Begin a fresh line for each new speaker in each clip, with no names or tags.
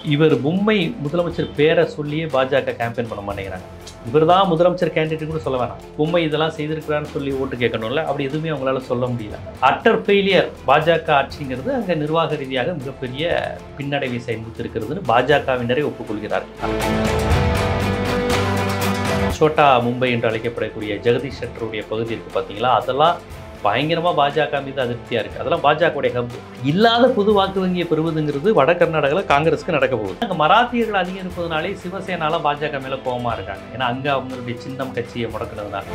இவர் பொம்மை முதலமைச்சர் பேரை சொல்லியே பாஜக கேம்பெயின் பண்ண மாட்டேங்கிறாங்க இவர் தான் முதலமைச்சர் கேண்டிடேட் கூட சொல்ல வேணாம் பொம்மை இதெல்லாம் செய்திருக்கிறான்னு சொல்லி ஓட்டு கேட்கணும்ல அப்படி எதுவுமே அவங்களால சொல்ல முடியல அட்டர் ஃபெயிலியர் பாஜக ஆட்சிங்கிறது அங்கே நிர்வாக ரீதியாக மிகப்பெரிய பின்னடைவை சந்தித்திருக்கிறதுன்னு பாஜகவினரே ஒப்புக்கொள்கிறார்கள் சோட்டா மும்பை என்று அழைக்கப்படக்கூடிய ஜெகதீஷ் ஷெட்டருடைய பகுதி இருக்குது பார்த்தீங்களா அதெல்லாம் பயங்கரமாக பாஜக மீது அதிருப்தியாக இருக்குது அதெல்லாம் பாஜகவுடைய ஹப் இல்லாத புது வாக்கு வங்கியை பெறுவதுங்கிறது வட கர்நாடகாவில் காங்கிரஸுக்கு நடக்க போகுது அங்கே மராத்தியர்கள் அதிகம் இருப்பதனாலே சிவசேனால பாஜக மேலே கோபமாக இருக்காங்க ஏன்னா அங்கே அவங்களுடைய சின்னம் கட்சியை முடக்கினதுனால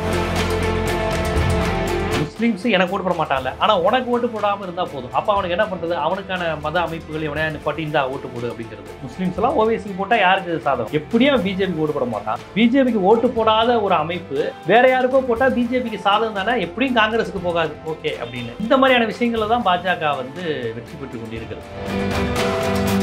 முஸ்லீம்ஸ் எனக்கு ஓட்டு போட மாட்டாங்கல்ல ஆனால் உனக்கு ஓட்டு போடாமல் இருந்தால் போதும் அப்போ அவனுக்கு என்ன பண்ணுறது அவனுக்கான மத அமைப்புகள் எவனையா நிப்பாட்டி இந்த ஓட்டு போடு அப்படிங்கிறது முஸ்லீம்ஸ் எல்லாம் ஓவேசிக்கு போட்டால் யாருக்கு இது சாதகம் எப்படியும் பிஜேபிக்கு ஓட்டு போட மாட்டான் பிஜேபிக்கு ஓட்டு போடாத ஒரு அமைப்பு வேற யாருக்கோ போட்டால் பிஜேபிக்கு சாதகம் தானே எப்படியும் காங்கிரஸுக்கு போகாது ஓகே அப்படின்னு இந்த மாதிரியான விஷயங்களில் தான் பாஜக வந்து வெற்றி பெற்று கொண்டிருக்கிறது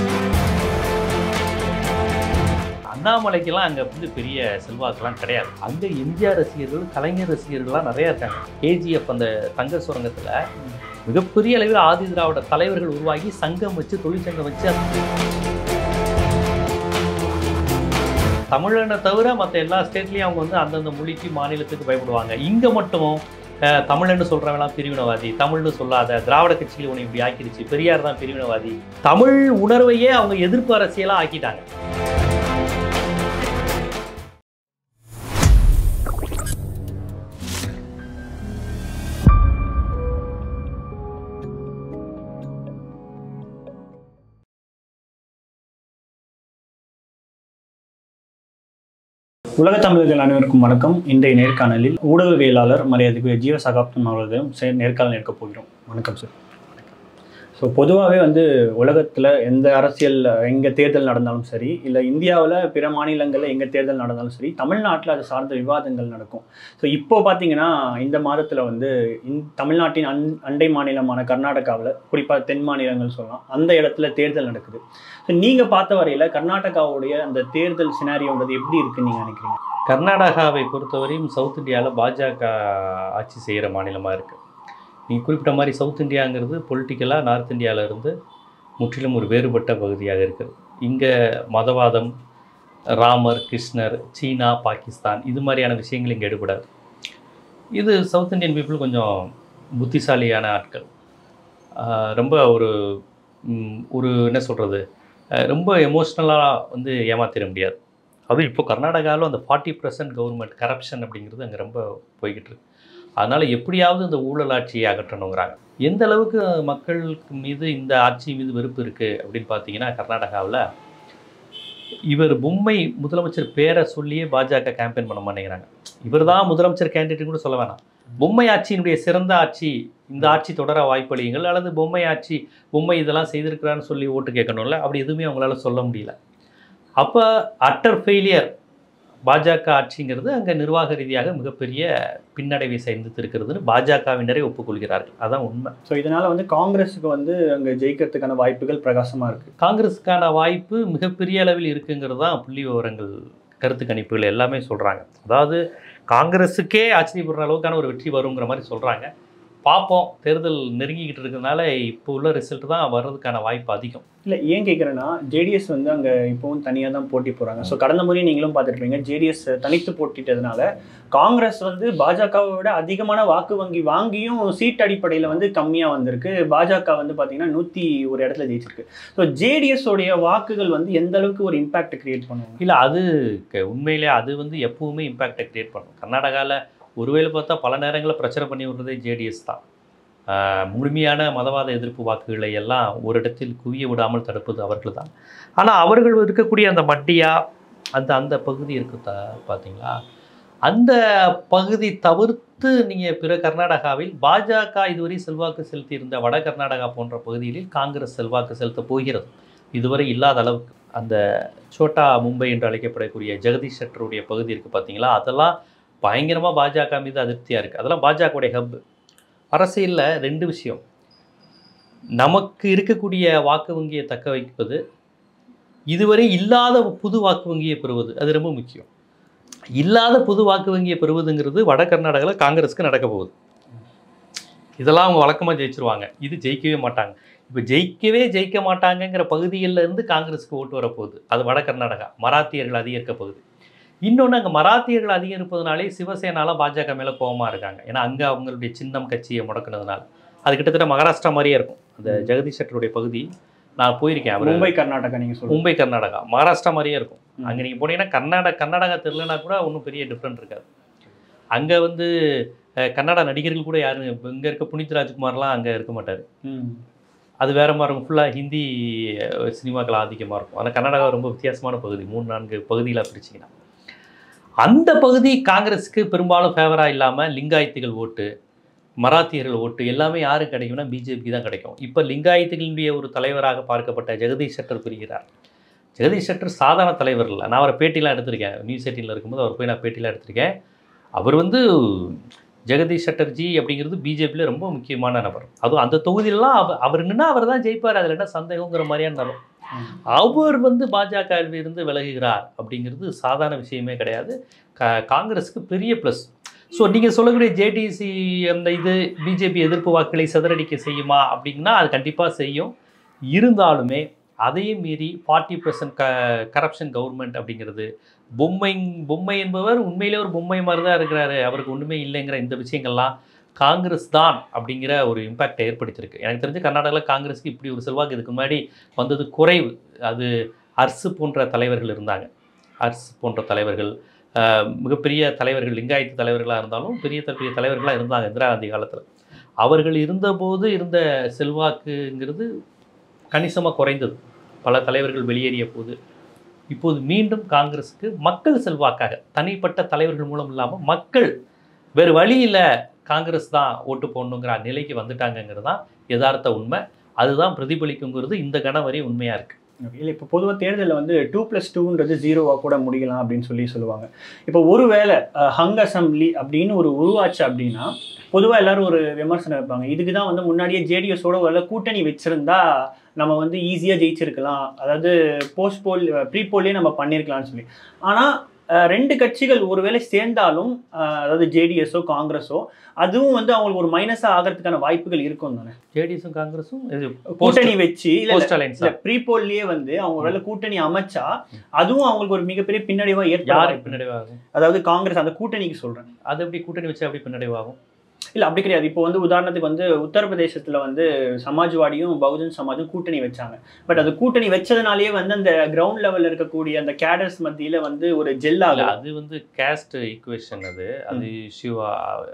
அண்ணாமலைக்கெல்லாம் அங்கே வந்து பெரிய செல்வாக்கெல்லாம் கிடையாது அங்கே எம்ஜிஆர் ரசிகர்கள் கலைஞர் ரசிகர்கள்லாம் நிறையா இருக்காங்க கேஜிஎஃப் அந்த தங்க சுரங்கத்தில் மிகப்பெரிய அளவில் ஆதி திராவிட தலைவர்கள் உருவாகி சங்கம் வச்சு தொழிற்சங்கம் வச்சு அது- தமிழனை தவிர மற்ற எல்லா ஸ்டேட்லேயும் அவங்க வந்து அந்தந்த மொழிக்கு மாநிலத்துக்கு பயப்படுவாங்க இங்கே மட்டும் அஹ், தமிழன்னு சொல்கிறவங்களாம் பிரிவினவாதி தமிழ்னு சொல்லாத திராவிட கட்சியில் உன்னை இப்படி ஆக்கிடுச்சு பெரியார் தான் பிரிவினவாதி தமிழ் உணர்வையே அவங்க எதிர்ப்பு அரசியலாக ஆக்கிட்டாங்க
உலக தமிழர்கள் அனைவருக்கும் வணக்கம் இன்றைய நேர்காணலில் ஊடகவியலாளர் மரியாதைக்குரிய ஜீவ சகாப்தம் அவர்களிடம் சே- நேர்காணல் எடுக்க போகிறோம் வணக்கம் சார் ஸோ பொதுவாகவே வந்து உலகத்தில் எந்த அரசியல் எங்கே தேர்தல் நடந்தாலும் சரி இல்லை இந்தியாவில் பிற மாநிலங்களில் எங்கே தேர்தல் நடந்தாலும் சரி தமிழ்நாட்டில் அது சார்ந்த விவாதங்கள் நடக்கும் ஸோ இப்போ பார்த்தீங்கன்னா இந்த மாதத்தில் வந்து இந் தமிழ்நாட்டின் அன் அண்டை மாநிலமான கர்நாடகாவில் குறிப்பாக தென் மாநிலங்கள் சொல்லலாம் அந்த இடத்துல தேர்தல் நடக்குது ஸோ நீங்கள் பார்த்த வரையில் கர்நாடகாவுடைய அந்த தேர்தல் சினாரியோன்றது எப்படி இருக்குன்னு நீங்கள் நினைக்கிறீங்க
கர்நாடகாவை பொறுத்தவரையும் சவுத் இந்தியாவில் பாஜக ஆட்சி செய்கிற மாநிலமாக இருக்குது நீங்கள் குறிப்பிட்ட மாதிரி சவுத் இந்தியாங்கிறது பொலிட்டிக்கலாக நார்த் இந்தியாவிலேருந்து முற்றிலும் ஒரு வேறுபட்ட பகுதியாக இருக்குது இங்கே மதவாதம் ராமர் கிருஷ்ணர் சீனா பாகிஸ்தான் இது மாதிரியான விஷயங்கள் இங்கே எடுபடாது இது சவுத் இந்தியன் பீப்புள் கொஞ்சம் புத்திசாலியான ஆட்கள் ஆஹ் ரொம்ப ஒரு ம், ஒரு என்ன சொல்கிறது ரொம்ப எமோஷ்னலாக வந்து ஏமாத்திட முடியாது அதுவும் இப்போ கர்நாடகாவில் அந்த ஃபார்ட்டி பர்சன்ட் கவர்மெண்ட் கரப்ஷன் அப்படிங்கிறது அங்கே ரொம்ப போய்கிட்டு இருக்கு அதனால் எப்படியாவது இந்த ஊழல் ஆட்சியை அகற்றணுங்கிறாங்க எந்த அளவுக்கு மக்களுக்கு மீது இந்த ஆட்சி மீது வெறுப்பு இருக்குது அப்படின்னு பார்த்தீங்கன்னா கர்நாடகாவில் இவர் பொம்மை முதலமைச்சர் பேரை சொல்லியே பாஜக கேம்பெயின் பண்ண மாட்டேங்கிறாங்க இவர் தான் முதலமைச்சர் கேண்டிடேட் கூட சொல்ல வேணாம் பொம்மை ஆட்சியினுடைய சிறந்த ஆட்சி இந்த ஆட்சி தொடர வாய்ப்பளியுங்கள் அல்லது பொம்மை ஆட்சி பொம்மை இதெல்லாம் செய்திருக்கிறான்னு சொல்லி ஓட்டு கேட்கணும்ல அப்படி எதுவுமே அவங்களால சொல்ல முடியல அப்போ அட்டர் ஃபெயிலியர் பாஜக ஆட்சிங்கிறது அங்கே நிர்வாக ரீதியாக மிகப்பெரிய பின்னடைவை சந்தித்திருக்கிறதுன்னு பாஜகவினரே ஒப்புக்கொள்கிறார்கள் அதான் உண்மை
ஸோ இதனால் வந்து காங்கிரஸுக்கு வந்து அங்கே ஜெயிக்கிறதுக்கான வாய்ப்புகள் பிரகாசமாக இருக்குது
காங்கிரஸுக்கான வாய்ப்பு மிகப்பெரிய அளவில் இருக்குங்கிறது தான் புள்ளி விவரங்கள் கருத்து கணிப்புகள் எல்லாமே சொல்கிறாங்க அதாவது காங்கிரஸுக்கே ஆச்சரியப்படுற அளவுக்கான ஒரு வெற்றி வருங்கிற மாதிரி சொல்கிறாங்க பார்ப்போம் தேர்தல் நெருங்கிக்கிட்டு இருக்கிறதுனால இப்போ உள்ள ரிசல்ட் தான் வர்றதுக்கான வாய்ப்பு அதிகம்
இல்லை ஏன் கேட்குறேன்னா ஜேடிஎஸ் வந்து அங்கே இப்போவும் தனியாக தான் போட்டி போகிறாங்க ஸோ கடந்த முறையும் நீங்களும் பார்த்துருப்பீங்க ஜேடிஎஸ் தனித்து போட்டிட்டதுனால காங்கிரஸ் வந்து பாஜகவை விட அதிகமான வாக்கு வங்கி வாங்கியும் சீட் அடிப்படையில் வந்து கம்மியாக வந்திருக்கு பாஜக வந்து பார்த்தீங்கன்னா நூற்றி ஒரு இடத்துல ஜெயிச்சிருக்கு ஸோ ஜேடிஎஸ் உடைய வாக்குகள் வந்து எந்த அளவுக்கு ஒரு இம்பாக்ட் கிரியேட் பண்ணுவாங்க
இல்லை அது க- உண்மையிலே அது வந்து எப்பவுமே இம்பேக்டை கிரியேட் பண்ணும் கர்நாடகாவில் ஒருவேளை பார்த்தா பல நேரங்களில் பிரச்சனை பண்ணி விடுறதே ஜேடிஎஸ் தான் ஆஹ் முழுமையான மதவாத எதிர்ப்பு வாக்குகளை எல்லாம் ஒரு இடத்தில் குவிய விடாமல் தடுப்பது அவர்கள் தான் ஆனால் அவர்கள் இருக்கக்கூடிய அந்த மட்டியா அந்த அந்த பகுதி இருக்கு தா பார்த்தீங்களா அந்த பகுதி தவிர்த்து நீங்கள் பிற கர்நாடகாவில் பாஜக இதுவரை செல்வாக்கு செலுத்தியிருந்த வட கர்நாடகா போன்ற பகுதிகளில் காங்கிரஸ் செல்வாக்கு செலுத்தப் போகிறது இதுவரை இல்லாத அளவுக்கு அந்த சோட்டா மும்பை என்று அழைக்கப்படக்கூடிய ஜெகதீஷ் ஷெட்டருடைய பகுதி இருக்குது பார்த்தீங்களா அதெல்லாம் பயங்கரமாக பாஜக மீது அதிருப்தியாக இருக்குது அதெல்லாம் பாஜகவுடைய ஹப் அரசியலில் ரெண்டு விஷயம் நமக்கு இருக்கக்கூடிய வாக்கு வங்கியை தக்க வைப்பது இதுவரை இல்லாத புது வாக்கு வங்கியை பெறுவது அது ரொம்ப முக்கியம் இல்லாத புது வாக்கு வங்கியை பெறுவதுங்கிறது வட கர்நாடகாவில் காங்கிரஸுக்கு நடக்க போகுது இதெல்லாம் அவங்க வழக்கமாக ஜெயிச்சிருவாங்க இது ஜெயிக்கவே மாட்டாங்க இப்போ ஜெயிக்கவே ஜெயிக்க மாட்டாங்கங்கிற பகுதிகளில் இருந்து காங்கிரஸுக்கு ஓட்டு வரப்போகுது அது வட கர்நாடகா மராத்தியர்கள் அதிகரிக்க போகுது இன்னொன்று அங்கே மராத்தியர்கள் அதிகம் இருப்பதனாலே சிவசேனால பாஜக மேலே கோபமாக இருக்காங்க ஏன்னா அங்கே அவங்களுடைய சின்னம் கட்சியை முடக்குனதுனால அது கிட்டத்தட்ட மகாராஷ்டிரா மாதிரியே இருக்கும் அந்த ஜெகதீஷ் ஷெட்டருடைய பகுதி நான் போயிருக்கேன் அவர்
மும்பை கர்நாடகா நீங்க சொல்லுங்க
மும்பை கர்நாடகா மகாராஷ்டிரா மாதிரியே இருக்கும்
ம்.
அங்கே நீங்கள் போனீங்கன்னா கர்நாடகா கர்நாடகா தெரியலனா கூட ஒன்றும் பெரிய டிஃப்ரெண்ட் இருக்காது அங்கே வந்து அஹ், கன்னடா நடிகர்கள் கூட யாரும் இங்கே இருக்க புனித் ராஜ்குமார்லாம் அங்கே இருக்க மாட்டார்
ம்.
அது வேற மாதிரி இருக்கும் ஃபுல்லாக ஹிந்தி அஹ், சினிமாக்கள் ஆதிக்கமாக இருக்கும் ஆனால் கர்நாடகா ரொம்ப வித்தியாசமான பகுதி மூணு நான்கு பகுதிகளாக பிரிச்சிங்கன்னா அந்த பகுதி காங்கிரஸுக்கு பெரும்பாலும் ஃபேவராக இல்லாமல் லிங்காயத்துகள் ஓட்டு மராத்தியர்கள் ஓட்டு எல்லாமே யாருக்கு கிடைக்கும்னா பிஜேபிக்கு தான் கிடைக்கும் இப்போ லிங்காயத்துகளுடைய ஒரு தலைவராக பார்க்கப்பட்ட ஜெகதீஷ் ஷெட்டர் புரிகிறார் ஜெகதீஷ் ஷெட்டர் சாதாரண தலைவர் இல்லை நான் அவரை பேட்டிலாம் எடுத்திருக்கேன் நியூஸ் எயிட்டீனில் இருக்கும்போது அவர் போய் நான் பேட்டிலாம் எடுத்திருக்கேன் அவர் வந்து ஜெகதீஷ் சட்டர்ஜி அப்படிங்கிறது பிஜேபியில் ரொம்ப முக்கியமான நபர் அதுவும் அந்த தொகுதியிலலாம் அவர் அவர் நின்னா அவர் தான் ஜெயிப்பார் அதில் என்ன சந்தேகங்கிற மாதிரியான நபர்
ம்.
அவர் வந்து பாஜகவில் இருந்து விலகுகிறார் அப்படிங்கிறது சாதாரண விஷயமே கிடையாது கா காங்கிரஸுக்கு பெரிய ப்ளஸ் ஸோ நீங்கள் சொல்லக்கூடிய ஜேடிசி அந்த இது பிஜேபி எதிர்ப்பு வாக்குகளை சிதறடிக்க செய்யுமா அப்படின்னா அது கண்டிப்பாக செய்யும் இருந்தாலுமே அதையும் மீறி ஃபார்ட்டி பர்சன்ட் க கரப்ஷன் கவர்மெண்ட் அப்படிங்கிறது பொம்மை பொம்மை என்பவர் உண்மையிலே ஒரு பொம்மை மாதிரி தான் இருக்கிறாரு அவருக்கு ஒன்றுமே இல்லைங்கிற இந்த விஷயங்கள்லாம் காங்கிரஸ் தான் அப்படிங்கிற ஒரு இம்பேக்டை ஏற்படுத்தியிருக்கு எனக்கு தெரிஞ்சு கர்நாடகாவில் காங்கிரஸுக்கு இப்படி ஒரு செல்வாக்கு இதுக்கு முன்னாடி வந்தது குறைவு அது அர்சு போன்ற தலைவர்கள் இருந்தாங்க அர்ஸ் போன்ற தலைவர்கள் ஆஹ், மிகப்பெரிய தலைவர்கள் லிங்காயத்து தலைவர்களாக இருந்தாலும் பெரிய த- பெரிய தலைவர்களாக இருந்தாங்க இந்திரா காந்தி காலத்தில் அவர்கள் இருந்தபோது இருந்த செல்வாக்குங்கிறது கணிசமாக குறைந்தது பல தலைவர்கள் வெளியேறிய போது இப்போது மீண்டும் காங்கிரஸுக்கு மக்கள் செல்வாக்காக தனிப்பட்ட தலைவர்கள் மூலம் இல்லாமல் மக்கள் வேறு வழி இல்லை காங்கிரஸ் தான் ஓட்டு போடணுங்கிற நிலைக்கு வந்துட்டாங்கங்கிறது தான் யதார்த்த உண்மை அதுதான் பிரதிபலிக்குங்கிறது இந்த கணம் வரை உண்மையாக இருக்குது
இல்லை இப்போ பொதுவாக தேர்தலில் வந்து டூ ப்ளஸ் டூன்றது ஜீரோவாக கூட முடியலாம் அப்படின்னு சொல்லி சொல்லுவாங்க இப்போ ஒருவேளை அஹ், ஹங் அசம்பிளி அப்படின்னு ஒரு உருவாச்சு அப்படின்னா பொதுவாக எல்லாரும் ஒரு விமர்சனம் வைப்பாங்க இதுக்கு தான் வந்து முன்னாடியே ஜேடிஎஸோட ஒரு கூட்டணி வச்சிருந்தா நம்ம வந்து ஈஸியாக ஜெயிச்சிருக்கலாம் அதாவது போஸ்ட் போல் ப்ரீ போல்லே நம்ம பண்ணியிருக்கலாம்னு சொல்லி ஆனால் ரெண்டு கட்சிகள் ஒருவேளை சேர்ந்தாலும் அஹ், அதாவது ஜேடிஎஸோ காங்கிரஸோ அதுவும் வந்து அவங்களுக்கு ஒரு மைனஸாக ஆகிறதுக்கான வாய்ப்புகள் இருக்கும் தானே
ஜேடிஎஸும் காங்கிரஸும் இது
கூட்டணி வச்சு இல்லை
போஸ்ட் அலைன்ஸ்
இல்ல ப்ரீ போல்லயே வந்து அவங்க ஒருவேளை கூட்டணி அமைச்சா அதுவும் அவங்களுக்கு ஒரு மிகப்பெரிய பின்னடைவா
யாருக்கு
ஏற்படும்
பின்னடைவாகும்
அதாவது காங்கிரஸ் அந்த கூட்டணிக்கு சொல்றேன்
அது எப்படி கூட்டணி வச்சு அப்படி பின்னடைவாகும்
இல்ல அப்படி கிடையாது இப்போ வந்து உதாரணத்துக்கு வந்து உத்தரப்பிரதேசத்துல வந்து சமாஜ்வாடியும் பகுஜன் சமாஜும் கூட்டணி வச்சாங்க பட் அது கூட்டணி வச்சதுனாலேயே வந்து அந்த கிரவுண்ட் லெவல்ல இருக்கக்கூடிய அந்த கேடர்ஸ் மத்தியில வந்து ஒரு ஜெல்
இல்ல,
ஆகல
அது வந்து கேஸ்ட் ஈக்குவேஷன் அது அது இஷ்யூவா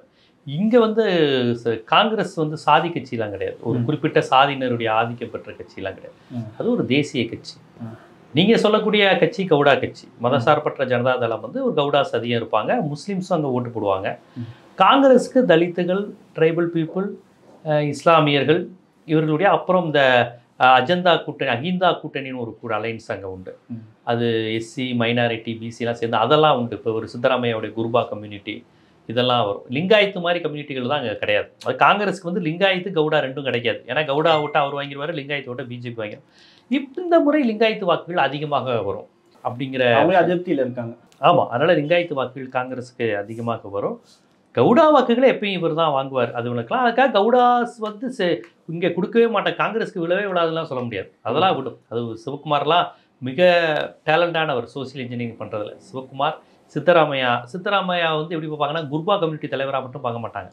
இங்க வந்து ச- காங்கிரஸ் வந்து சாதி கட்சியெல்லாம் கிடையாது ஒரு
ம்.
குறிப்பிட்ட சாதியினருடைய ஆதிக்கம் பெற்ற கட்சியெல்லாம் கிடையாது
ம்.
அது ஒரு தேசிய கட்சி
ம்.
நீங்க சொல்லக்கூடிய கட்சி கவுடா கட்சி மதசார்பற்ற ஜனதா தளம் வந்து ஒரு கவுடாஸ் அதிகம் இருப்பாங்க முஸ்லிம்ஸும் அங்க ஓட்டு போடுவாங்க
ம்.
காங்கிரஸுக்கு தலித்துகள் ட்ரைபல் பீப்புள் இஸ்லாமியர்கள் இவர்களுடைய அப்புறம் இந்த அஹ், அஜந்தா கூட்டணி அகிந்தா கூட்டணின்னு ஒரு கூட அலைன்ஸ் அங்கே உண்டு
ம்.
அது எஸ்சி மைனாரிட்டி பிசிலாம் சேர்ந்து அதெல்லாம் உண்டு இப்போ ஒரு சித்தராமையாவுடைய குருபா கம்யூனிட்டி இதெல்லாம் வரும் லிங்காயத்து மாதிரி கம்யூனிட்டிகள் தான் அங்கே கிடையாது அது காங்கிரஸுக்கு வந்து லிங்காயத்து கவுடா ரெண்டும் கிடைக்காது ஏன்னா கவுடா ஓட்டை அவர் வாங்கிடுவார் லிங்காயத்து ஓட்டை பிஜேபி வாங்கிடும் இப்போ இந்த முறை லிங்காயத்து வாக்குகள் அதிகமாக வரும் அப்படிங்கிற
அவங்களே அதிருப்தியில இருக்காங்க
ஆமாம் அதனால் லிங்காயத்து வாக்குகள் காங்கிரஸுக்கு அதிகமாக வரும் கவுடா வாக்குகளை எப்பயும் இவர் தான் வாங்குவார் அது உனக்குலாம் அதுக்காக கவுடாஸ் வந்து செ- இங்கே கொடுக்கவே மாட்டேன் காங்கிரஸுக்கு விழவே விழாதுலாம் சொல்ல முடியாது அதெல்லாம் விடும் அது சிவகுமார்லாம் மிக டேலண்டானவர் சோசியல் இன்ஜினியரிங் பண்ணுறதுல சிவகுமார் சித்தராமையா சித்தராமையா வந்து எப்படி பார்ப்பாங்கன்னா குர்பா கம்யூனிட்டி தலைவராக மட்டும் பார்க்க மாட்டாங்க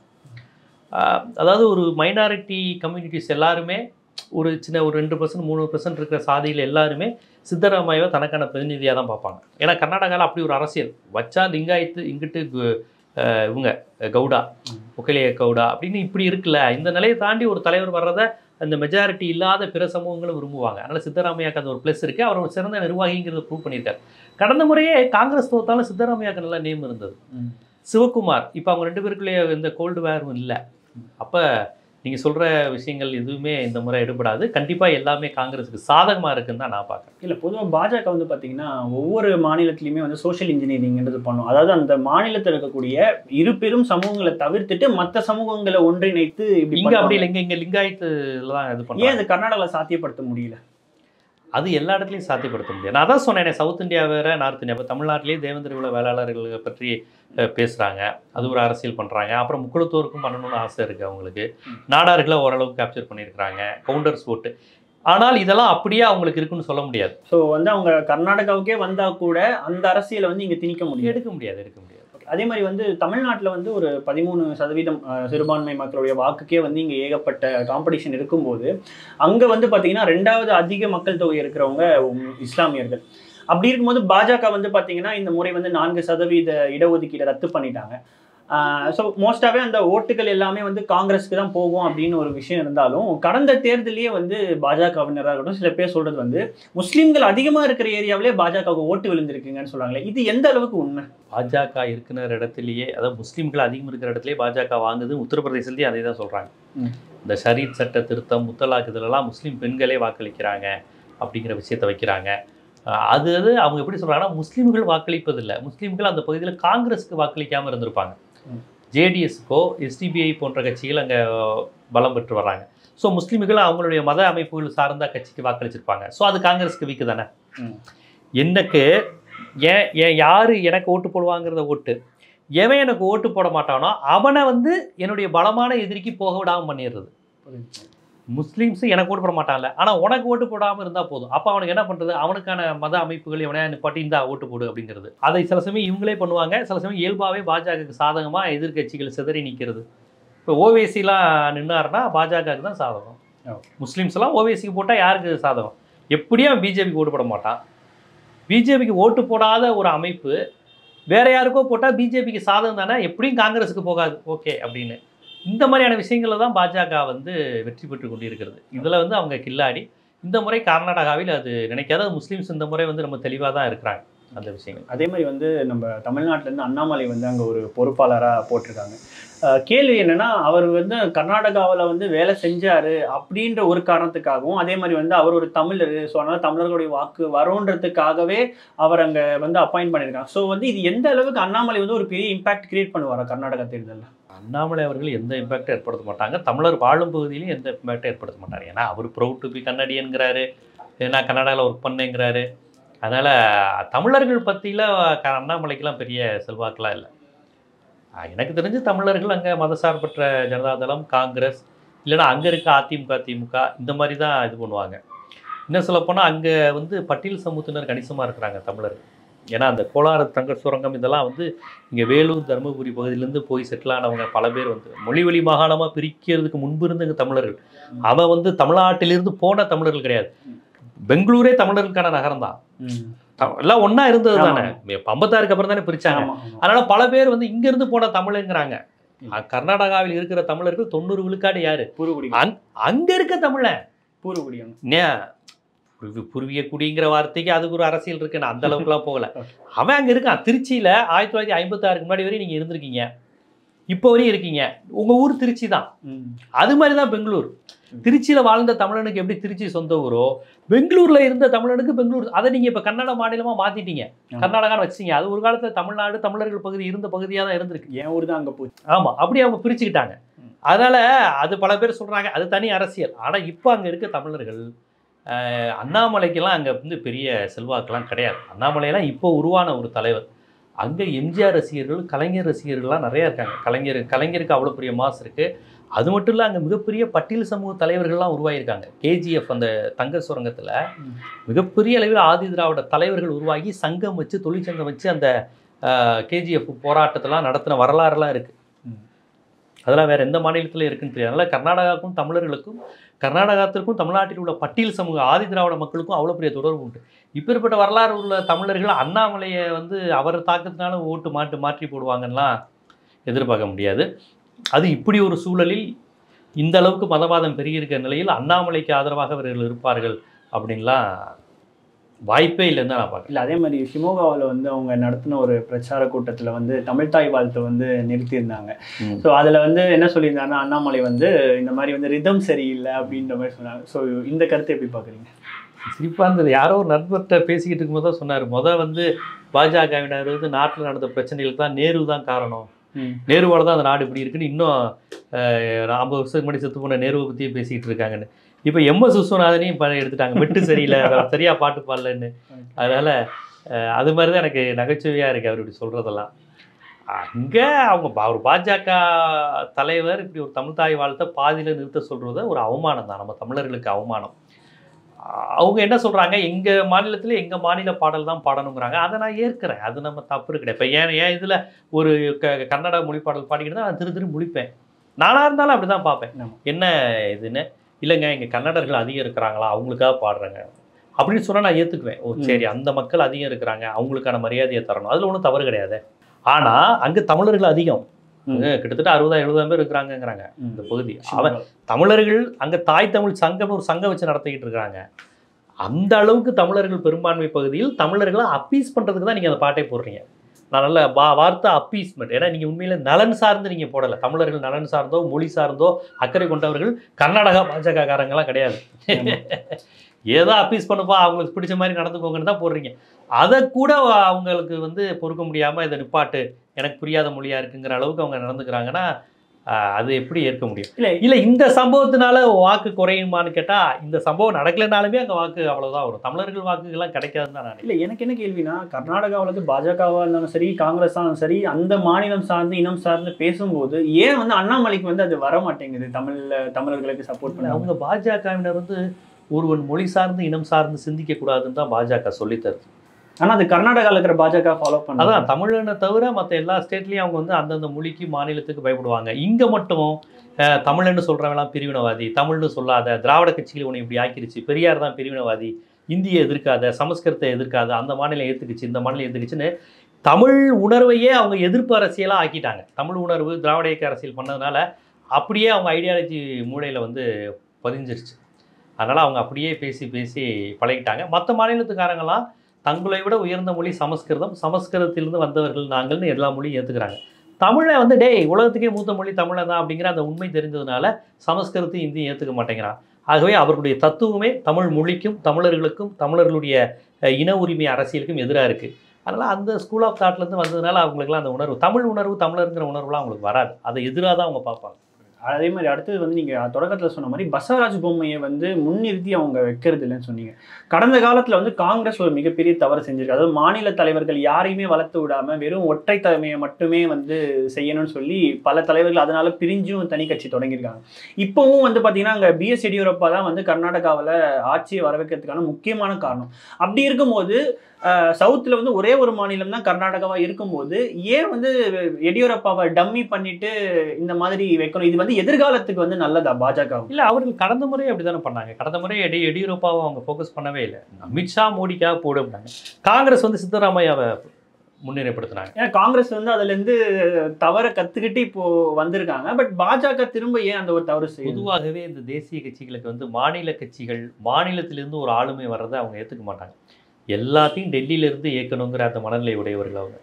ஆஹ் அதாவது ஒரு மைனாரிட்டி கம்யூனிட்டிஸ் எல்லாருமே ஒரு சின்ன ஒரு ரெண்டு பர்சன்ட் மூணு பர்சன்ட் இருக்கிற சாதியில் எல்லாருமே சித்தராமையாவை தனக்கான பிரதிநிதியாக தான் பார்ப்பாங்க ஏன்னா கர்நாடகாவில் அப்படி ஒரு அரசியல் வச்சா லிங்காயத்து இங்கிட்டு கு- ஆஹ் இவங்க கவுடா
ம்.
ஒக்கலிய கவுடா அப்படின்னு இப்படி இருக்குல்ல இந்த நிலையை தாண்டி ஒரு தலைவர் வர்றதை அந்த மெஜாரிட்டி இல்லாத பிற சமூகங்களும் விரும்புவாங்க அதனால் சித்தராமையாக்கு அது ஒரு ப்ளஸ் இருக்குது அவர் ஒரு சிறந்த நிர்வாகிங்கிறத ப்ரூவ் பண்ணியிருக்காரு கடந்த முறையே காங்கிரஸ் தோத்தாலும் சித்தராமையாக்கு நல்ல நேம் இருந்தது
ம்.
சிவகுமார் இப்போ அவங்க ரெண்டு பேருக்குள்ளேயே இந்த கோல்டு வேரும் இல்லை அப்போ நீங்கள் சொல்கிற விஷயங்கள் எதுவுமே இந்த முறை எடுபடாது கண்டிப்பாக எல்லாமே காங்கிரஸுக்கு சாதகமாக இருக்குன்னு தான் நான் பார்க்குறேன்
இல்ல பொதுவா பாஜக வந்து பாத்தீங்கன்னா ஒவ்வொரு மாநிலத்திலயுமே வந்து சோஷியல் இன்ஜினியரிங்ன்றது பண்ணும் அதாவது அந்த மாநிலத்தில் இருக்கக்கூடிய இரு பெரும் சமூகங்களை தவிர்த்துட்டு மத்த சமூகங்களை ஒன்றிணைத்து இப்படி
இங்கே அப்படி
பண்ணுவாங்க.
இல்லை இங்கே இங்கே லிங்காயத்துல தான் இது
ஏன்
பண்ணுறாங்க
அது கர்நாடகாவில் சாத்தியப்படுத்த முடியல
அது எல்லா இடத்துலையும் சாத்தியப்படுத்த முடியாது நான் அதான் சொன்னேனே சவுத் இந்தியா வேற நார்த் இந்தியா இப்போ தமிழ்நாட்டிலேயே தேவேந்திர குல வேளாளர்களை பற்றி அஹ், பேசுறாங்க அது ஒரு அரசியல் பண்றாங்க அப்புறம் முக்குளத்தோருக்கும் பண்ணணும்னு ஆசை இருக்கு அவங்களுக்கு நாடார்களை ஓரளவுக்கு கேப்சர் பண்ணியிருக்கிறாங்க கவுண்டர்ஸ் ஓட்டு ஆனால் இதெல்லாம் அப்படியே அவங்களுக்கு இருக்குன்னு சொல்ல முடியாது
ஸோ வந்து அவங்க கர்நாடகாவுக்கே வந்தா கூட அந்த அரசியலை வந்து இங்க திணிக்க முடியாது
எடுக்க முடியாது எடுக்க முடியாது
அதே மாதிரி வந்து தமிழ்நாட்டில் வந்து ஒரு பதிமூணு சதவீதம் அஹ், சிறுபான்மை மக்களுடைய வாக்குக்கே வந்து இங்கே ஏகப்பட்ட காம்படிஷன் இருக்கும்போது அங்கே வந்து பார்த்தீங்கன்னா ரெண்டாவது அதிக மக்கள் தொகை இருக்கிறவங்க உம், இஸ்லாமியர்கள் அப்படி இருக்கும்போது பாஜக வந்து பார்த்தீங்கன்னா இந்த முறை வந்து நான்கு சதவீத இடஒதுக்கீடை ரத்து பண்ணிட்டாங்க ஸோ மோஸ்டாகவே அந்த ஓட்டுகள் எல்லாமே வந்து காங்கிரஸ்க்கு தான் போகும் அப்படின்னு ஒரு விஷயம் இருந்தாலும் கடந்த தேர்தலையே வந்து பாஜகவினராக இருக்கட்டும் சில பேர் சொல்றது வந்து முஸ்லீம்கள் அதிகமாக இருக்கிற ஏரியாவிலே பாஜகவுக்கு ஓட்டு விழுந்திருக்குங்கன்னு சொல்றாங்களே இது எந்த அளவுக்கு உண்மை
பாஜக இருக்கிற இடத்துலயே அதாவது முஸ்லீம்கள் அதிகம் இருக்கிற இடத்துலயே பாஜக வாங்குது உத்தரப்பிரதேசத்துலேயே அதே தான் சொல்றாங்க
ம்.
இந்த ஷரீத் சட்ட திருத்தம் முத்தலாக் இதுலலாம் முஸ்லீம் பெண்களே வாக்களிக்கிறாங்க அப்படிங்கிற விஷயத்த வைக்கிறாங்க அஹ் அது அது அவங்க எப்படி சொல்றாங்கன்னா முஸ்லீம்கள் வாக்களிப்பதில்லை முஸ்லீம்கள் அந்த பகுதியில் காங்கிரஸுக்கு வாக்களிக்காம இருந்திருப்பாங்க
ம்.
ஜேடிஎஸ்க்கோ எஸ்டிபிஐ போன்ற கட்சிகள் அங்கே பலம் பெற்று வர்றாங்க ஸோ முஸ்லீம்கள் அவங்களுடைய மத அமைப்புகள் சார்ந்த கட்சிக்கு வாக்களிச்சிருப்பாங்க ஸோ அது காங்கிரஸுக்கு வீக்கு தானே
ம்.
எனக்கு ஏன் ஏன் யார் எனக்கு ஓட்டு போடுவாங்கிறத ஓட்டு எவன் எனக்கு ஓட்டு போட மாட்டானோ அவனை வந்து என்னுடைய பலமான எதிரிக்கு போக விடாமல் பண்ணிடுறது முஸ்லீம்ஸ் எனக்கு ஓட்டு போட மாட்டான்ல ஆனால் உனக்கு ஓட்டு போடாமல் இருந்தால் போதும் அப்போ அவனுக்கு என்ன பண்ணுறது அவனுக்கான மத அமைப்புகள் எவனையா நிப்பாட்டி இந்தா ஓட்டு போடு அப்படிங்கிறது அதை சில சமயம் இவங்களே பண்ணுவாங்க சில சமயம் இயல்பாகவே பாஜகவுக்கு சாதகமாக எதிர்க்கட்சிகள் சிதறி நிற்கிறது இப்போ ஓவேசிலாம் நின்னாருன்னா பாஜகவுக்கு தான் சாதகம்
Okay.
முஸ்லீம்ஸ் எல்லாம் ஓவேசிக்கு போட்டால் யாருக்கு சாதகம் எப்படியும் அவன் பிஜேபிக்கு ஓட்டு போட மாட்டான் பிஜேபிக்கு ஓட்டு போடாத ஒரு அமைப்பு வேற யாருக்கோ போட்டால் பிஜேபிக்கு சாதகம் தானே எப்படியும் காங்கிரஸுக்கு போகாது ஓகே அப்படின்னு இந்த மாதிரியான விஷயங்களில் தான் பாஜக வந்து வெற்றி பெற்று கொண்டிருக்கிறது இதில் வந்து அவங்க கில்லாடி இந்த முறை கர்நாடகாவில் அது நினைக்காத முஸ்லீம்ஸ் இந்த முறை வந்து நம்ம தெளிவாக தான் இருக்கிறாங்க அந்த விஷயங்கள்
அதே மாதிரி வந்து நம்ம தமிழ்நாட்டுல இருந்து அண்ணாமலை வந்து அங்கே ஒரு பொறுப்பாளராக போட்டிருக்காங்க அஹ் கேள்வி என்னன்னா அவர் வந்து கர்நாடகாவில் வந்து வேலை செஞ்சாரு அப்படின்ற ஒரு காரணத்துக்காகவும் அதே மாதிரி வந்து அவர் ஒரு தமிழர் ஸோ அதனால தமிழர்களுடைய வாக்கு வரும்ன்றதுக்காகவே அவர் அங்கே வந்து அப்பாயிண்ட் பண்ணியிருக்காங்க ஸோ வந்து இது எந்த அளவுக்கு அண்ணாமலை வந்து ஒரு பெரிய இம்பாக்ட் கிரியேட் பண்ணுவாரா கர்நாடகா தேர்தலில்
அண்ணாமலை அவர்கள் எந்த இம்பாக்டும் ஏற்படுத்த மாட்டாங்க தமிழர் வாழும் பகுதியிலும் எந்த இம்பாக்டும் ஏற்படுத்த மாட்டார் ஏன்னா அவர் ப்ரௌட் டு பி கன்னடியன்கிறாரு நான் கன்னடாவில் ஒர்க் பண்ணேங்கிறாரு அதனால் தமிழர்கள் பற்றியில் அண்ணாமலைக்கெல்லாம் பெரிய செல்வாக்கெலாம் இல்லை ஆஹ் எனக்கு தெரிஞ்சு தமிழர்கள் அங்கே மதசார்பற்ற ஜனதாதளம் காங்கிரஸ் இல்லைன்னா அங்கே இருக்க அதிமுக திமுக இந்த மாதிரி தான் இது பண்ணுவாங்க இன்னும் சொல்லப்போனால் அங்கே வந்து பட்டியல் சமூகத்தினர் கணிசமாக இருக்கிறாங்க தமிழர்கள் ஏன்னா அந்த கோலாறு தங்க சுரங்கம் இதெல்லாம் வந்து இங்கே வேலூர் தருமபுரி பகுதியிலேருந்து போய் செட்டில் ஆனவங்க பல பேர் வந்து மொழி வழி மாகாணமாக பிரிக்கிறதுக்கு முன்பு இருந்த இங்க தமிழர்கள் அவன் வந்து தமிழ்நாட்டிலிருந்து போன தமிழர்கள் கிடையாது பெங்களூரே தமிழர்களுக்கான நகரம் தான் எல்லாம் ஒன்றா இருந்தது தானே இப்ப ஐம்பத்தாறுக்கு அப்புறம் தானே பிரிச்சாங்க
ஆமா, ஆமா.
அதனால பல பேர் வந்து இங்கிருந்து போன தமிழுங்கிறாங்க அஹ் கர்நாடகாவில் இருக்கிற தமிழர்கள் தொண்ணூறு விழுக்காடு யாரு
பூர்வகுடி
அங்க இருக்க தமிழன்
பூர்வகுடியாங்க
ஏன் புருவி புருவிய குடிங்கிற வார்த்தைக்கு அதுக்கு ஒரு அரசியல் இருக்கு நான் அந்த அளவுக்குலாம் போகல
Okay.
அவன் அங்க இருக்கான் திருச்சியில ஆயிரத்தி தொள்ளாயிரத்தி ஐம்பத்தாறுக்கு முன்னாடி வரையும் நீங்க இருந்திருக்கீங்க இப்போ வரையும் இருக்கீங்க உங்க ஊர் திருச்சி தான்
ம்.
அது மாதிரி தான் பெங்களூர் திருச்சியில வாழ்ந்த தமிழனுக்கு எப்படி திருச்சி சொந்த ஊரோ பெங்களூர்ல இருந்த தமிழனுக்கு பெங்களூர் அதை நீங்க இப்ப கன்னட மாநிலமா மாத்திட்டீங்க
ஆமா.
கர்நாடகான்னு வச்சிட்டீங்க அது ஒரு காலத்துல தமிழ்நாடு தமிழர்கள் பகுதி இருந்த பகுதியா தான் இருந்திருக்கு
என் ஊர் தான் அங்கே போச்சு
ஆமா அப்படி அவங்க பிரிச்சுக்கிட்டாங்க
ம்.
அதனால அது பல பேர் சொல்றாங்க அது தனி அரசியல் ஆனா இப்போ அங்க இருக்க தமிழர்கள் ஆஹ், அண்ணாமலைக்கெல்லாம் அங்க வந்து பெரிய செல்வாக்கெல்லாம் கிடையாது அண்ணாமலையெல்லாம் இப்போ உருவான ஒரு தலைவர் அங்க எம்ஜிஆர் ரசிகர்கள் கலைஞர் ரசிகர்கள்லாம் நிறைய இருக்காங்க கலைஞர் கலைஞருக்கு அவ்வளோ பெரிய மாஸ் இருக்கு அது மட்டும் இல்லை அங்கே மிகப்பெரிய பட்டியல் சமூக தலைவர்கள்லாம் உருவாகியிருக்காங்க கேஜிஎஃப் அந்த தங்க சுரங்கத்தில்
ம்.
மிகப்பெரிய அளவில் ஆதி திராவிட தலைவர்கள் உருவாகி சங்கம் வச்சு தொழிற்சங்கம் வச்சு அந்த கேஜிஎஃப் போராட்டத்தெல்லாம் நடத்தின வரலாறுலாம் இருக்குது
ம்.
அதெல்லாம் வேற எந்த மாநிலத்தில் இருக்குன்னு தெரியாது அதனால கர்நாடகாவுக்கும் தமிழர்களுக்கும் கர்நாடகத்திற்கும் தமிழ்நாட்டில் உள்ள பட்டியல் சமூக ஆதி திராவிட மக்களுக்கும் அவ்வளோ பெரிய தொடர்பு உண்டு இப்பேற்பட்ட வரலாறு உள்ள தமிழர்கள் அண்ணாமலையை வந்து அவர் தாக்கத்தினால ஓட்டு மாட்டு மாற்றி போடுவாங்கன்னா எதிர்பார்க்க முடியாது அது இப்படி ஒரு சூழலில் இந்த அளவுக்கு மதவாதம் பெருகியிருக்கிற நிலையில் அண்ணாமலைக்கு ஆதரவாக அவர்கள் இருப்பார்கள் அப்படின்லாம் வாய்ப்பே இல்லைன்னு தான் நான் பார்க்குறேன்
இல்லை அதே மாதிரி ஷிமோகாவில் வந்து அவங்க நடத்தின ஒரு பிரச்சார கூட்டத்தில் வந்து தமிழ்தாய் வாழ்த்து வந்து நிறுத்தியிருந்தாங்க
ம்.
ஸோ அதில் வந்து என்ன சொல்லியிருந்தாங்கன்னா அண்ணாமலை வந்து இந்த மாதிரி வந்து ரிதம் சரியில்லை அப்படின்ற மாதிரி சொன்னாங்க ஸோ இந்த கருத்தை எப்படி பார்க்குறீங்க
சிரிப்பாக இருந்தது யாரோ ஒரு நண்பர்கிட்ட பேசிக்கிட்டு இருக்கும்போது தான் சொன்னார் முத வந்து பாஜகவினர் வந்து நாட்டில் நடந்த பிரச்சனைகளுக்கு தான் நேரு தான் காரணம் நேருவால தான் அந்த நாடு இப்படி இருக்குன்னு இன்னும் அஹ், ஐம்பது வருஷத்துக்கு முன்னாடி செத்து போன நேருவை பற்றியே பேசிக்கிட்டு இருக்காங்கன்னு இப்போ எம்எஸ் விஸ்வநாதனையும் இப்போ எடுத்துட்டாங்க மெட்டு சரியில்லை அவர் சரியா பாட்டு பாடலன்னு அதனால அஹ், அது மாதிரி தான் எனக்கு நகைச்சுவையாக இருக்குது அவர் இப்படி சொல்கிறதெல்லாம் அங்கே அவங்க பா- ஒரு பாஜக தலைவர் இப்படி ஒரு தமிழ் தாய் வாழ்த்தை பாதியில் நிறுத்த சொல்கிறது ஒரு அவமானம் தான் நம்ம தமிழர்களுக்கு அவமானம் அஹ், அவங்க என்ன சொல்கிறாங்க எங்கள் மாநிலத்தில் எங்கள் மாநில பாடல் தான் பாடணுங்கிறாங்க அதை நான் ஏற்கிறேன் அது நம்ம தப்பு கிடையாது இப்போ ஏன் ஏன் இதில் ஒரு க கன்னட மொழி பாடல் பாடிக்கிட்டு நான் திரு திரு முழிப்பேன் நானாக இருந்தாலும் அப்படி தான் பார்ப்பேன்
ஆமா.
என்ன இதுன்னு இல்லைங்க இங்கே கன்னடர்கள் அதிகம் இருக்கிறாங்களா அவங்களுக்காக பாடுறேங்க அப்படின்னு சொன்னால் நான் ஏற்றுக்குவேன் ஓ
ம்.
சரி அந்த மக்கள் அதிகம் இருக்கிறாங்க அவங்களுக்கான மரியாதையை தரணும் அதில் ஒன்றும் தவறு கிடையாது ஆனால் அங்கே தமிழர்கள் அதிகம்
ம்.
அங்க கிட்டத்தட்ட அறுபதாயிரம் எழுபதாயிரம் பேர் இருக்கிறாங்கிறாங்க
ம்.
இந்த பகுதி அவன் தமிழர்கள் அங்கே தாய் தமிழ் சங்கம் ஒரு சங்கம் வச்சு நடத்திக்கிட்டு இருக்காங்க அந்த அளவுக்கு தமிழர்கள் பெரும்பான்மை பகுதியில் தமிழர்களை அப்பீஸ் பண்ணுறதுக்கு தான் நீங்கள் அந்த பாட்டை போடுறீங்க நான் நல்ல வா வார்த்தை அப்பீஸ்மெண்ட் ஏன்னா நீங்கள் உண்மையில நலன் சார்ந்து நீங்கள் போடலை தமிழர்கள் நலன் சார்ந்தோ மொழி சார்ந்தோ அக்கறை கொண்டவர்கள் கர்நாடகா பாஜக காரங்கெல்லாம் கிடையாது ஏதோ அப்பீஸ் பண்ணுப்பா அவங்களுக்கு பிடிச்ச மாதிரி நடந்துக்கோங்கன்னு தான் போடுறீங்க அதை கூட அவங்களுக்கு வந்து பொறுக்க முடியாமல் இதை நிப்பாட்டு எனக்கு புரியாத மொழியாக இருக்குங்கிற அளவுக்கு அவங்க நடந்துக்கிறாங்கன்னா ஆஹ், அது எப்படி ஏற்க முடியும்
இல்லை
இல்லை இந்த சம்பவத்தினால வாக்கு குறையுமான்னு கேட்டால் இந்த சம்பவம் நடக்கலைனாலுமே அங்கே வாக்கு அவ்வளோதான் வரும் தமிழர்கள் வாக்குகள்லாம் கிடைக்காதுன்னு தான் நான் நினைக்கிறேன்.
இல்லை எனக்கு என்ன கேள்வினா கர்நாடகாவில் வந்து பாஜகவாக இருந்தாலும் சரி காங்கிரஸாக இருந்தாலும் சரி அந்த மாநிலம் சார்ந்து இனம் சார்ந்து பேசும்போது ஏன் வந்து அண்ணாமலைக்கு வந்து அது வர மாட்டேங்குது தமிழ்ல தமிழர்களுக்கு சப்போர்ட் பண்ண
அவங்க பாஜகவினர் வந்து ஒருவன் மொழி சார்ந்து இனம் சார்ந்து சிந்திக்க கூடாதுன்னு தான் பாஜக சொல்லித்தருது
ஆனா அது கர்நாடகாவில் இருக்கிற பாஜக ஃபாலோ பண்ண
அதான் தமிழனை தவிர மற்ற எல்லா ஸ்டேட்லேயும் அவங்க வந்து அந்தந்த மொழிக்கு மாநிலத்துக்கு பயப்படுவாங்க இங்கே மட்டும் அஹ், தமிழன்னு சொல்கிறவங்களாம் பிரிவினவாதி தமிழ்னு சொல்லாத திராவிட கட்சிகள் உன்னை இப்படி ஆக்கிருச்சு பெரியார் தான் பிரிவினவாதி இந்தியை எதிர்க்காத சமஸ்கிருதத்தை எதிர்க்காத அந்த மாநிலம் ஏற்றுக்குச்சு இந்த மாநிலம் ஏற்றுக்குச்சுன்னு தமிழ் உணர்வையே அவங்க எதிர்ப்பு அரசியலாக ஆக்கிட்டாங்க தமிழ் உணர்வு திராவிட இயக்க அரசியல் பண்ணதுனால அப்படியே அவங்க ஐடியாலஜி மூளையில் வந்து பதிஞ்சிருச்சு அதனால் அவங்க அப்படியே பேசி பேசி பழகிட்டாங்க மற்ற மாநிலத்துக்காரங்களாம் தங்களை விட உயர்ந்த மொழி சமஸ்கிருதம் சமஸ்கிருதத்திலிருந்து வந்தவர்கள் நாங்கள்னு எல்லா மொழியும் ஏற்றுக்கிறாங்க தமிழை வந்து டேய் உலகத்துக்கே மூத்த மொழி தமிழை தான் அப்படிங்கிற அந்த உண்மை தெரிஞ்சதுனால சமஸ்கிருதத்தையும் இந்தியும் ஏற்றுக்க மாட்டேங்கிறான் ஆகவே அவர்களுடைய தத்துவமே தமிழ் மொழிக்கும் தமிழர்களுக்கும் தமிழர்களுடைய அஹ், இன உரிமை அரசியலுக்கும் எதிராக இருக்குது அதனால் அந்த ஸ்கூல் ஆஃப் தாட்லேருந்து வந்ததுனால அவங்களுக்குலாம் அந்த உணர்வு தமிழ் உணர்வு தமிழருங்கிற உணர்வுலாம் அவங்களுக்கு வராது அதை எதிராக தான் அவங்க பார்ப்பாங்க
அதே மாதிரி அடுத்தது வந்து நீங்க தொடக்கத்துல சொன்ன மாதிரி பசவராஜ் பொம்மையை வந்து முன்னிறுத்தி அவங்க வைக்கிறது இல்லைன்னு சொன்னீங்க கடந்த காலத்துல வந்து காங்கிரஸ் ஒரு மிகப்பெரிய தவறு செஞ்சிருக்கு அதாவது மாநில தலைவர்கள் யாரையுமே வளர்த்து விடாம வெறும் ஒற்றை தலைமையை மட்டுமே வந்து செய்யணும்னு சொல்லி பல தலைவர்கள் அதனால பிரிஞ்சும் தனி கட்சி தொடங்கியிருக்காங்க இப்போவும் வந்து பாத்தீங்கன்னா அங்க பிஎஸ் எடியூரப்பா தான் வந்து கர்நாடகாவில் ஆட்சியை வர வைக்கிறதுக்கான முக்கியமான காரணம் அப்படி இருக்கும்போது சவுத்தில் வந்து ஒரே ஒரு மாநிலம் தான் கர்நாடகாவா இருக்கும்போது ஏன் வந்து எடியூரப்பாவை டம்மி பண்ணிட்டு இந்த மாதிரி வைக்கணும் இது வந்து எதிர்காலத்துக்கு வந்து நல்லதா பாஜக
இல்லை அவர்கள் கடந்த முறை அப்படி தானே பண்ணாங்க கடந்த முறை எடி எடியூரப்பாவை அவங்க ஃபோக்கஸ் பண்ணவே இல்லை அமித்ஷா மோடிக்காக போடு அப்படின்னாங்க காங்கிரஸ் வந்து சித்தராமையாவை முன்னிலைப்படுத்தினாங்க
ஏன்னா காங்கிரஸ் வந்து அதுல இருந்து தவற கத்துக்கிட்டு இப்போ வந்திருக்காங்க பட் பாஜக திரும்ப ஏன் அந்த ஒரு தவறு செய்யுது
பொதுவாகவே இந்த தேசிய கட்சிகளுக்கு வந்து மாநில கட்சிகள் மாநிலத்திலிருந்து ஒரு ஆளுமை வர்றதை அவங்க ஏற்றுக்க மாட்டாங்க எல்லாத்தையும் டெல்லியிலேருந்து இயக்கணுங்கிற அந்த மனநிலை உடையவர்கள் அவங்க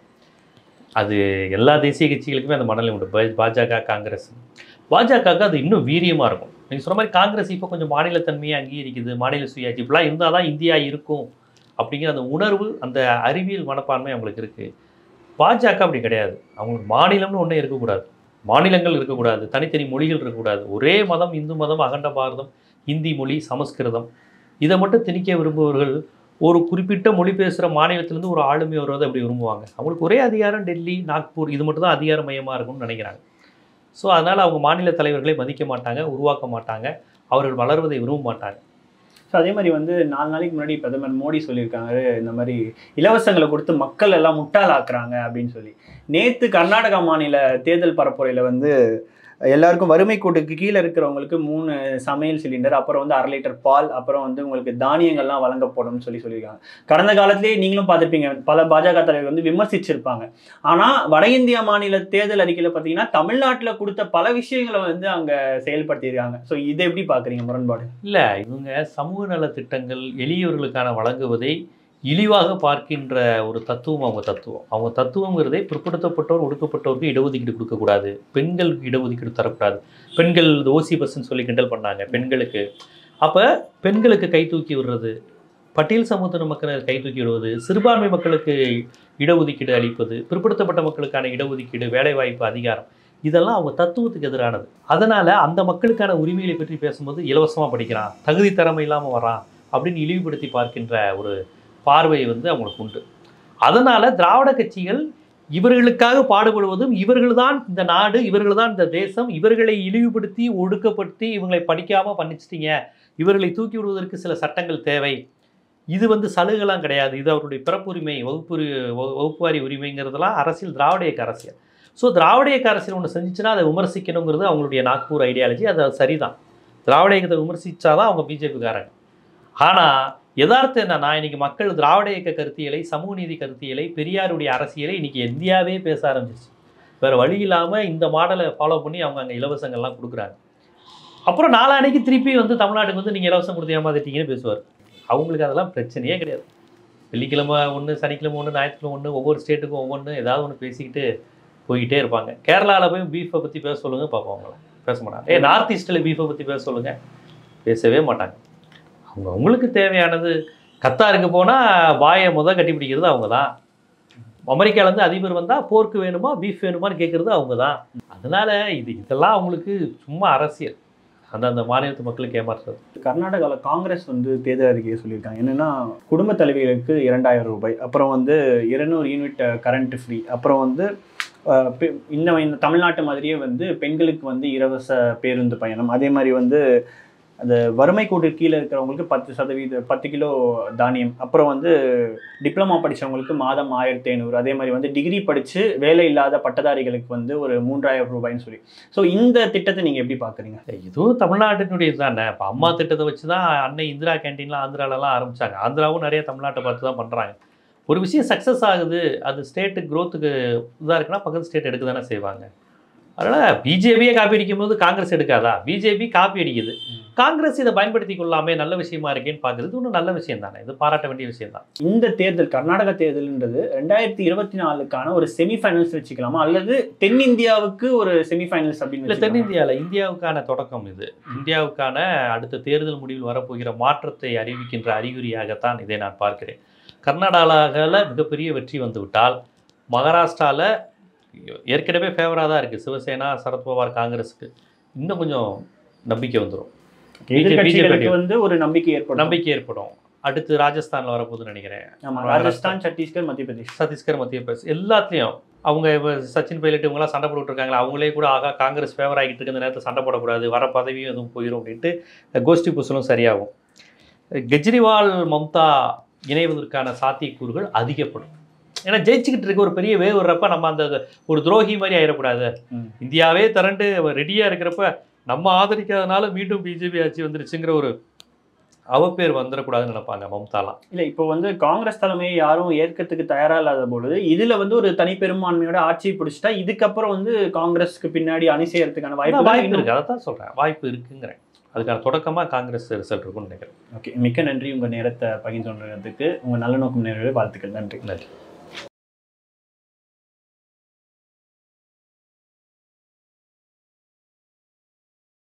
அது எல்லா தேசிய கட்சிகளுக்குமே அந்த மனநிலை உண்டு பா- பாஜக காங்கிரஸ் பாஜகவுக்கு அது இன்னும் வீரியமாக இருக்கும் நீங்கள் சொன்ன மாதிரி காங்கிரஸ் இப்போ கொஞ்சம் மாநிலத்தன்மையை அங்கீகரிக்குது மாநில சுயாட்சி இப்படிலாம் இருந்தால் தான் இந்தியா இருக்கும் அப்படிங்கிற அந்த உணர்வு அந்த அறிவியல் மனப்பான்மை அவங்களுக்கு இருக்குது பாஜக அப்படி கிடையாது அவங்களுக்கு மாநிலம்னு ஒன்றே இருக்கக்கூடாது மாநிலங்கள் இருக்கக்கூடாது தனித்தனி மொழிகள் இருக்கக்கூடாது ஒரே மதம் இந்து மதம் அகண்ட பாரதம் ஹிந்தி மொழி சமஸ்கிருதம் இதை மட்டும் திணிக்க விரும்புபவர்கள் ஒரு குறிப்பிட்ட மொழி பேசுகிற மாநிலத்திலேருந்து ஒரு ஆளுமை வருவதை அப்படி விரும்புவாங்க அவங்களுக்கு ஒரே அதிகாரம் டெல்லி நாக்பூர் இது மட்டும் தான் அதிகார மையமாக இருக்கும்னு நினைக்கிறாங்க ஸோ அதனால் அவங்க மாநில தலைவர்களை மதிக்க மாட்டாங்க உருவாக்க மாட்டாங்க அவர்கள் வளர்வதை விரும்ப மாட்டாங்க
ஸோ அதே மாதிரி வந்து நாலு நாளைக்கு முன்னாடி பிரதமர் மோடி சொல்லியிருக்காங்க இந்த மாதிரி இலவசங்களை கொடுத்து மக்கள் எல்லாம் முட்டாளாக்குறாங்க அப்படின்னு சொல்லி நேத்து கர்நாடகா மாநில தேர்தல் பரப்புரையில வந்து எல்லாருக்கும் வறுமை கோட்டுக்கு கீழே இருக்கிறவங்களுக்கு மூணு சமையல் சிலிண்டர் அப்புறம் வந்து அரை லிட்டர் பால் அப்புறம் வந்து உங்களுக்கு தானியங்கள்லாம் வழங்கப்படும்னு சொல்லி சொல்லியிருக்காங்க கடந்த காலத்திலேயே நீங்களும் பார்த்துருப்பீங்க பல பாஜக தலைவர் வந்து விமர்சிச்சிருப்பாங்க ஆனால் வட இந்தியா மாநில தேர்தல் அறிக்கையில் பார்த்தீங்கன்னா தமிழ்நாட்டில் கொடுத்த பல விஷயங்களை வந்து அங்கே செயல்படுத்தியிருக்காங்க ஸோ இதை எப்படி பார்க்குறீங்க முரண்பாடு
இல்லை இவங்க சமூக நல திட்டங்கள் எளியவர்களுக்கான வழங்குவதை இழிவாக பார்க்கின்ற ஒரு தத்துவம் அவங்க தத்துவம் அவங்க தத்துவங்கிறதே பிற்படுத்தப்பட்டோர் ஒடுக்கப்பட்டோருக்கு இடஒதுக்கீடு கொடுக்கக்கூடாது பெண்களுக்கு இடஒதுக்கீடு தரக்கூடாது பெண்கள் ஓசி பஸ்ன்னு சொல்லி கிண்டல் பண்ணாங்க பெண்களுக்கு அப்போ பெண்களுக்கு கை தூக்கி விடுறது பட்டியல் சமூகத்தின மக்களை கை தூக்கி விடுவது சிறுபான்மை மக்களுக்கு இடஒதுக்கீடு அளிப்பது பிற்படுத்தப்பட்ட மக்களுக்கான இடஒதுக்கீடு வேலைவாய்ப்பு அதிகாரம் இதெல்லாம் அவங்க தத்துவத்துக்கு எதிரானது அதனால் அந்த மக்களுக்கான உரிமைகளை பற்றி பேசும்போது இலவசமாக படிக்கிறான் தகுதி திறமை இல்லாமல் வரான் அப்படின்னு இழிவுபடுத்தி பார்க்கின்ற ஒரு பார்வை வந்து அவங்களுக்கு உண்டு அதனால் திராவிட கட்சிகள் இவர்களுக்காக பாடுபடுவதும் இவர்கள்தான் இந்த நாடு இவர்கள்தான் இந்த தேசம் இவர்களை இழிவுபடுத்தி ஒடுக்கப்படுத்தி இவங்களை படிக்காமல் பண்ணிச்சிட்டீங்க இவர்களை தூக்கி விடுவதற்கு சில சட்டங்கள் தேவை இது வந்து சலுகைலாம் கிடையாது இது அவருடைய பிறப்புரிமை வகுப்புரி வகு- வகுப்புவாரி உரிமைங்கிறதெல்லாம் அரசியல் திராவிட இயக்க அரசியல் ஸோ திராவிட இயக்க அரசியல் ஒன்று செஞ்சுச்சுன்னா அதை விமர்சிக்கணுங்கிறது அவங்களுடைய நாக்பூர் ஐடியாலஜி அது அது சரிதான் திராவிட இயக்கத்தை விமர்சிச்சாதான் அவங்க பிஜேபிக்காரங்க ஆனால் யதார்த்தம் என்னன்னா இன்னைக்கு மக்கள் திராவிட இயக்க கருத்தியலை சமூக நீதி கருத்தியலை பெரியாருடைய அரசியலை இன்னைக்கு இந்தியாவே பேச ஆரம்பிச்சிச்சு வேறு வழி இல்லாமல் இந்த மாடலை ஃபாலோ பண்ணி அவங்க அங்கே இலவசங்கள்லாம் கொடுக்குறாங்க அப்புறம் நாளானைக்கு திருப்பி வந்து தமிழ்நாட்டுக்கு வந்து நீங்கள் இலவசம் கொடுத்து ஏமாத்திட்டீங்கன்னு பேசுவார் அவங்களுக்கு அதெல்லாம் பிரச்சனையே கிடையாது வெள்ளிக்கிழமை ஒன்று சனிக்கிழமை ஒன்று ஞாயிற்றுக்கிழமை ஒன்று ஒவ்வொரு ஸ்டேட்டுக்கும் ஒவ்வொன்று ஏதாவது ஒன்று பேசிக்கிட்டு போய்கிட்டே இருப்பாங்க கேரளாவில் போய் பீஃபை பற்றி பேச சொல்லுங்க பார்ப்போம் அவங்கள பேச மாட்டாங்க ஏ நார்த் ஈஸ்ட்டில் பீஃபை பற்றி பேச சொல்லுங்க பேசவே மாட்டாங்க அவங்க அவங்களுக்கு தேவையானது கத்தாருக்கு போனால் வாயை முத கட்டி பிடிக்கிறது அவங்க தான் அமெரிக்காலேருந்து அதிபர் வந்தால் போர்க்கு வேணுமா பீஃப் வேணுமான்னு கேட்குறது அவங்க தான் அதனால் இது இதெல்லாம் அவங்களுக்கு சும்மா அரசியல் அந்தந்த மாநிலத்து மக்களுக்கு ஏமாற்றுறது
கர்நாடகாவில் காங்கிரஸ் வந்து தேர்தல் அறிக்கையை சொல்லியிருக்காங்க என்னன்னா குடும்ப தலைவிகளுக்கு இரண்டாயிரம் ரூபாய் அப்புறம் வந்து இருநூறு யூனிட் கரண்ட் ஃப்ரீ அப்புறம் வந்து அஹ், பெ- இன்னும் இந்த தமிழ்நாட்டு மாதிரியே வந்து பெண்களுக்கு வந்து இலவச பேருந்து பயணம் அதே மாதிரி வந்து அந்த வறுமை கோட்டு கீழே இருக்கிறவங்களுக்கு பத்து சதவீத பத்து கிலோ தானியம் அப்புறம் வந்து டிப்ளமா படிச்சவங்களுக்கு மாதம் ஆயிரத்தி ஐநூறு அதே மாதிரி வந்து டிகிரி படித்து வேலை இல்லாத பட்டதாரிகளுக்கு வந்து ஒரு மூன்றாயிரம் ரூபாய்ன்னு சொல்லி ஸோ இந்த திட்டத்தை நீங்கள் எப்படி பார்க்குறீங்க
இதுவும் தமிழ்நாட்டினுடையது தானே இப்போ அம்மா திட்டத்தை வச்சு தான் அன்னை இந்திரா கேன்டீன்லாம் ஆந்திராலலாம் ஆரம்பிச்சாங்க ஆந்திராவும் நிறைய தமிழ்நாட்டை பார்த்து தான் பண்ணுறாங்க ஒரு விஷயம் சக்ஸஸ் ஆகுது அது ஸ்டேட்டு க்ரோத்துக்கு இதாக இருக்குன்னா பக்கத்து ஸ்டேட் எடுக்க தானே செய்வாங்க அதனால் பிஜேபியே காப்பி அடிக்கும் போது காங்கிரஸ் எடுக்காதா பிஜேபி காப்பி அடிக்குது காங்கிரஸ் இதை பயன்படுத்தி கொள்ளாமே நல்ல விஷயமா இருக்கேன்னு பார்க்குறது ஒன்றும் நல்ல விஷயம் தானே இது பாராட்ட வேண்டிய விஷயம் தான்
இந்த தேர்தல் கர்நாடக தேர்தல்ன்றது ரெண்டாயிரத்தி இருபத்தி நாலுக்கான ஒரு செமிஃபைனல்ஸ் வச்சுக்கலாமா அல்லது தென்னிந்தியாவுக்கு ஒரு செமிஃபைனல்ஸ் அப்படின்னு
இல்லை
வச்சுக்கலாமா?
தென்னிந்தியாவில் இந்தியாவுக்கான தொடக்கம் இது இந்தியாவுக்கான அடுத்த தேர்தல் முடிவில் வரப்போகிற மாற்றத்தை அறிவிக்கின்ற அறிகுறியாகத்தான் இதை நான் பார்க்கிறேன் கர்நாடகாவில் மிகப்பெரிய வெற்றி வந்துவிட்டால் மகாராஷ்டிராவில் ஏற்கனவே ஃபேவராக தான் இருக்குது சிவசேனா சரத்பவார் காங்கிரஸுக்கு இன்னும் கொஞ்சம் நம்பிக்கை வந்துடும்
எதிர்க்கட்சிகளுக்கு வந்து ஒரு நம்பிக்கை ஏற்படும்
நம்பிக்கை ஏற்படும் அடுத்து ராஜஸ்தானில் வரப்போகுதுன்னு நினைக்கிறேன்
ஆமா ராஜஸ்தான் சத்தீஸ்கர் மத்திய பிரதேஷ்
சத்தீஸ்கர் மத்திய பிரதேஷ் எல்லாத்துலேயும் அவங்க இப்போ சச்சின் பைலட் இவங்கெல்லாம் சண்டை போட்டுட்டு இருக்காங்களா அவங்களே கூட ஆகா காங்கிரஸ் ஃபேவர் ஆகிட்டு இருக்க இந்த நேரத்தில் சண்டை போடக்கூடாது வர பதவியும் எதுவும் போயிடும் அப்படின்ட்டு கோஷ்டி புசலும் சரியாகும் கெஜ்ரிவால் மம்தா இணைவதற்கான சாத்தியக்கூறுகள் அதிகப்படும் ஏன்னா ஜெயிச்சுக்கிட்டு இருக்க ஒரு பெரிய வேவ் வர்றப்ப நம்ம அந்த ஒரு துரோகி மாதிரி ஆயிடக்கூடாது
ம்.
இந்தியாவே திரண்டு ரெடியாக இருக்கிறப்ப நம்ம ஆதரிக்காதனால மீண்டும் பிஜேபி ஆட்சி வந்துருச்சுங்கிற ஒரு அவப்பேர் வந்துடக்கூடாதுன்னு நினைப்பாங்க மம்தாலாம்
இல்ல இப்போ வந்து காங்கிரஸ் தலைமையை யாரும் ஏற்கிறதுக்கு தயாரா இல்லாத பொழுது இதுல வந்து ஒரு தனிப்பெரும்பான்மையோட ஆட்சியை பிடிச்சிட்டா இதுக்கப்புறம் வந்து காங்கிரஸ்க்கு பின்னாடி அணி செய்யறதுக்கான
வாய்ப்பு
வாய்ப்பு
வாய்ப்பு இருக்கு அதை தான் சொல்கிறேன் வாய்ப்பு இருக்குங்கிறேன் அதுக்கான தொடக்கமாக காங்கிரஸ் ரிசல்ட் இருக்கும்னு நினைக்கிறேன்
ஓகே மிக்க நன்றி உங்க நேரத்தை பகிர்ந்து கொண்டதுக்கு உங்க நல்ல நோக்கம் நேரவே வாழ்த்துக்கள் நன்றி
நன்றி